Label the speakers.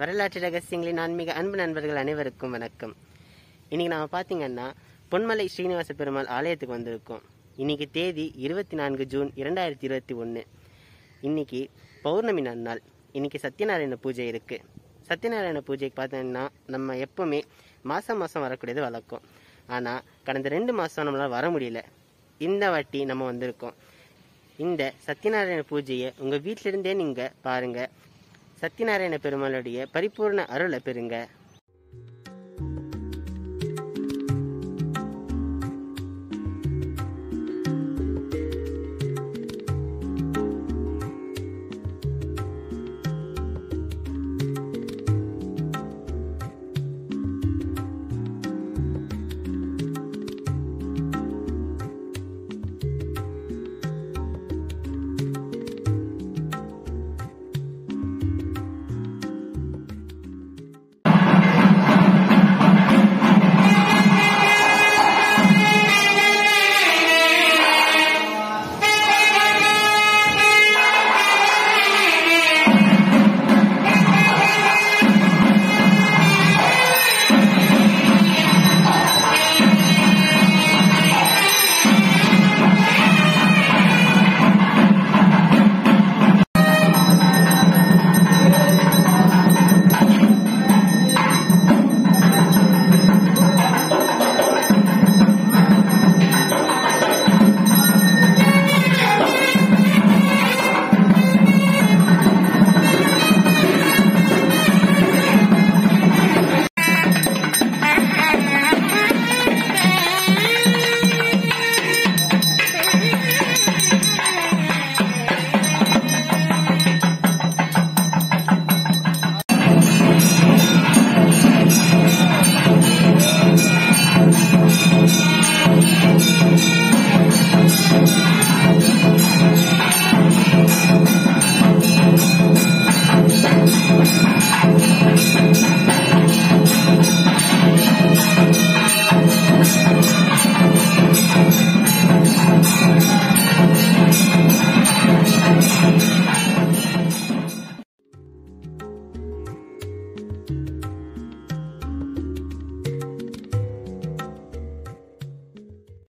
Speaker 1: வரலாற்று ரகசியங்களின் ஆன்மீக அன்பு நண்பர்கள் அனைவருக்கும் வணக்கம் இன்னைக்கு நாம பார்த்தீங்கன்னா பொன்மலை ஸ்ரீனிவாச பெருமாள் ஆலயத்துக்கு வந்திருக்கோம் இன்னைக்கு தேதி இருபத்தி நான்கு ஜூன் இரண்டாயிரத்தி இருபத்தி ஒன்று இன்னைக்கு பௌர்ணமி நன்னாள் இன்னைக்கு சத்யநாராயண பூஜை இருக்கு சத்யநாராயண பூஜைக்கு பார்த்தீங்கன்னா நம்ம எப்பவுமே மாசம் மாசம் வரக்கூடியது வழக்கம் ஆனா கடந்த ரெண்டு மாசம் நம்மளால வர முடியல இந்த வாட்டி நம்ம வந்திருக்கோம் இந்த சத்யநாராயண பூஜையை உங்க வீட்டில இருந்தே நீங்க பாருங்க சத்யநாராயண பெருமாளுடைய பரிபூர்ண அருளை பெறுங்க